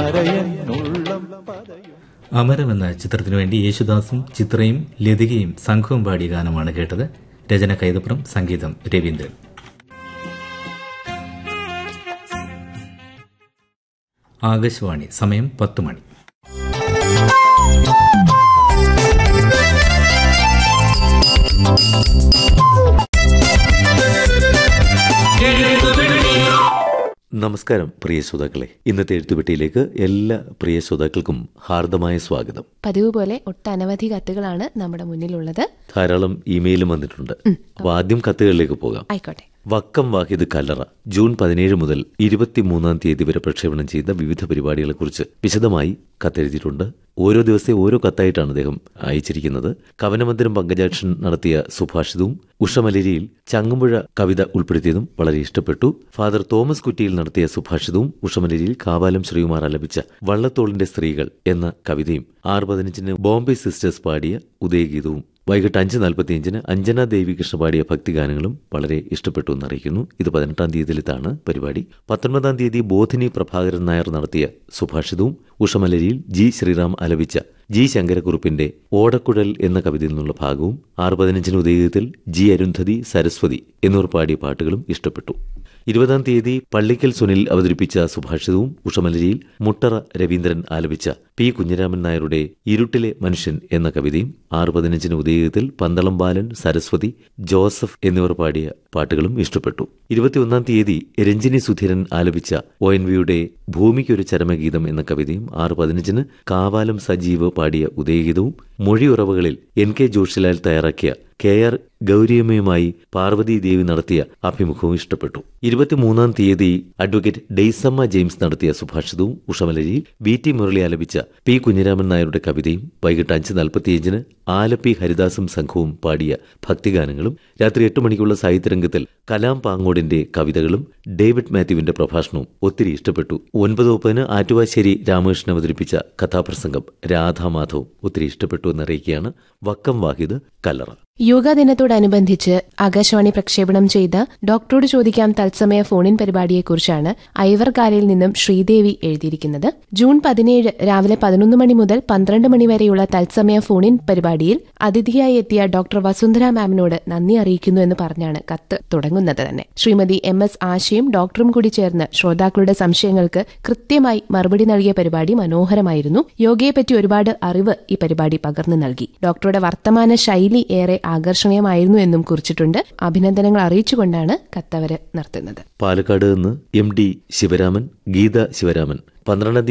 അരയന്നുള്ളം പതയും അമരം എന്ന ചിത്രത്തിനു വേണ്ടി യേശുദാസും ചിത്രയും ലതികയും സംഘവും പാടിയ ഗാനമാണ് കേട്ടത് രചന കൈതപ്രം സംഗീതം രവീന്ദ്രൻ ആകാശവാണി സമയം പത്ത് മണി നമസ്കാരം പ്രിയ ശ്രോതാക്കളെ ഇന്നത്തെ എഴുത്തുപെട്ടിയിലേക്ക് എല്ലാ പ്രിയ ശ്രോതാക്കൾക്കും ഹാർദമായ സ്വാഗതം പതിവ് പോലെ ഒട്ടനവധി കത്തുകളാണ് നമ്മുടെ മുന്നിലുള്ളത് ധാരാളം ഇമെയിലും വന്നിട്ടുണ്ട് അപ്പൊ ആദ്യം കത്തുകളിലേക്ക് പോകാം ആയിക്കോട്ടെ വക്കം വാഹിദ് കല്ലറ ജൂൺ പതിനേഴ് മുതൽ ഇരുപത്തിമൂന്നാം തീയതി വരെ പ്രക്ഷേപണം ചെയ്ത വിവിധ പരിപാടികളെക്കുറിച്ച് വിശദമായി കത്തെഴുതിയിട്ടുണ്ട് ഓരോ ദിവസത്തെ ഓരോ കത്തായിട്ടാണ് അദ്ദേഹം അയച്ചിരിക്കുന്നത് കവനമന്ദിരം പങ്കജാക്ഷൻ നടത്തിയ സുഭാഷിതവും ഉഷമലരിയിൽ ചങ്ങമ്പുഴ കവിത ഉൾപ്പെടുത്തിയതും വളരെ ഇഷ്ടപ്പെട്ടു ഫാദർ തോമസ് കുറ്റിയിൽ നടത്തിയ സുഭാഷിതവും ഉഷമലരിയിൽ കാവാലം ശ്രീകുമാർ ആലപിച്ച വള്ളത്തോളിന്റെ സ്ത്രീകൾ എന്ന കവിതയും ആറ് പതിനഞ്ചിന് ബോംബെ സിസ്റ്റേഴ്സ് പാടിയ ഉദയഗീതവും വൈകിട്ട് അഞ്ച് നാൽപ്പത്തിയഞ്ചിന് അഞ്ജന ദേവി കൃഷ്ണ പാടിയ ഭക്തിഗാനങ്ങളും വളരെ ഇഷ്ടപ്പെട്ടു എന്നറിയിക്കുന്നു ഇത് പതിനെട്ടാം തീയതിയിലാണ് പരിപാടി പത്തൊൻപതാം തീയതി ബോധിനി പ്രഭാകരൻ നായർ നടത്തിയ സുഭാഷിതവും ഉഷമലരിയിൽ ജി ശ്രീറാം ആലപിച്ച ജി ശങ്കരക്കുറുപ്പിന്റെ ഓടക്കുഴൽ എന്ന കവിതയിൽ നിന്നുള്ള ഭാഗവും ആറ് പതിനഞ്ചിന് ഉദയത്തിൽ ജി അരുന്ധതി സരസ്വതി എന്നിവർ പാടിയ പാട്ടുകളും ഇഷ്ടപ്പെട്ടു ഇരുപതാം തീയതി പള്ളിക്കൽ സുനിൽ അവതരിപ്പിച്ച സുഭാഷിതവും ഉഷമലരിയിൽ മുട്ടറ രവീന്ദ്രൻ ആലപിച്ച പി കുഞ്ഞിരാമൻ നായരുടെ ഇരുട്ടിലെ മനുഷ്യൻ എന്ന കവിതയും ആറ് പതിനഞ്ചിന് ഉദയത്തിൽ പന്തളം ബാലൻ സരസ്വതി ജോസഫ് എന്നിവർ പാടിയ പാട്ടുകളും ഇഷ്ടപ്പെട്ടു ഇരുപത്തിയൊന്നാം തീയതി രഞ്ജിനി സുധീരൻ ആലപിച്ച ഒ എൻ വിയുടെ ഭൂമിക്കൊരു ചരമഗീതം എന്ന കവിതയും ആറ് പതിനഞ്ചിന് കാവാലം സജീവ് പാടിയ ഉദയഗീതവും മൊഴിയുറവുകളിൽ എൻ കെ ജോഷിലാൽ തയ്യാറാക്കിയ കെ ആർ ഗൗരിയമ്മയുമായി പാർവതി ദേവി നടത്തിയ അഭിമുഖവും ഇഷ്ടപ്പെട്ടു ഇരുപത്തിമൂന്നാം തീയതി അഡ്വക്കേറ്റ് ഡെയ്സമ്മ ജെയിംസ് നടത്തിയ സുഭാഷിതവും ഉഷമലരിയിൽ വി ടി മുരളി ആലപിച്ച പി കുഞ്ഞിരാമൻ നായരുടെ കവിതയും വൈകിട്ട് അഞ്ച് നാൽപ്പത്തിയഞ്ചിന് ആലപ്പി ഹരിദാസും സംഘവും പാടിയ ഭക്തിഗാനങ്ങളും രാത്രി എട്ട് മണിക്കുള്ള സാഹിത്യരംഗത്തിൽ കലാം പാങ്ങോടിന്റെ കവിതകളും ഡേവിഡ് മാത്യുവിന്റെ പ്രഭാഷണവും ഒത്തിരി ഇഷ്ടപ്പെട്ടു ഒൻപത് മുപ്പതിന് ആറ്റുവാശ്ശേരി രാമകൃഷ്ണൻ അവതരിപ്പിച്ച കഥാപ്രസംഗം രാധാമാധവും ഒത്തിരി ഇഷ്ടപ്പെട്ടു എന്നറിയിക്കുകയാണ് വക്കം വാഹിദ് കല്ലറ യോഗാ ദിനത്തോടനുബന്ധിച്ച് ആകാശവാണി പ്രക്ഷേപണം ചെയ്ത ഡോക്ടറോട് ചോദിക്കാം തത്സമയ ഫോണിൻ പരിപാടിയെക്കുറിച്ചാണ് ഐവർകാലയിൽ നിന്നും ശ്രീദേവി എഴുതിയിരിക്കുന്നത് ജൂൺ പതിനേഴ് രാവിലെ പതിനൊന്ന് മണി മുതൽ പന്ത്രണ്ട് മണി വരെയുള്ള തത്സമയ ഫോണിൻ പരിപാടിയിൽ അതിഥിയായി എത്തിയ ഡോക്ടർ വസുന്ധര മാമിനോട് നന്ദി അറിയിക്കുന്നു എന്ന് പറഞ്ഞാണ് കത്ത് തുടങ്ങുന്നത് തന്നെ ശ്രീമതി എം എസ് ആശയും ഡോക്ടറും കൂടി ചേർന്ന് ശ്രോതാക്കളുടെ സംശയങ്ങൾക്ക് കൃത്യമായി മറുപടി നൽകിയ പരിപാടി മനോഹരമായിരുന്നു യോഗയെപ്പറ്റി ഒരുപാട് അറിവ് ഈ പരിപാടി പകർന്നു നൽകി ഡോക്ടറുടെ വർത്തമാന ശൈലി ഏറെ ആകർഷണീയമായിരുന്നു എന്നും കുറിച്ചിട്ടുണ്ട് അഭിനന്ദനങ്ങൾ അറിയിച്ചുകൊണ്ടാണ് കത്തവര് നിർത്തുന്നത് പാലക്കാട് നിന്ന് എം ഡി ശിവരാമൻ ഗീത ശിവരാമൻ പന്ത്രണ്ടാം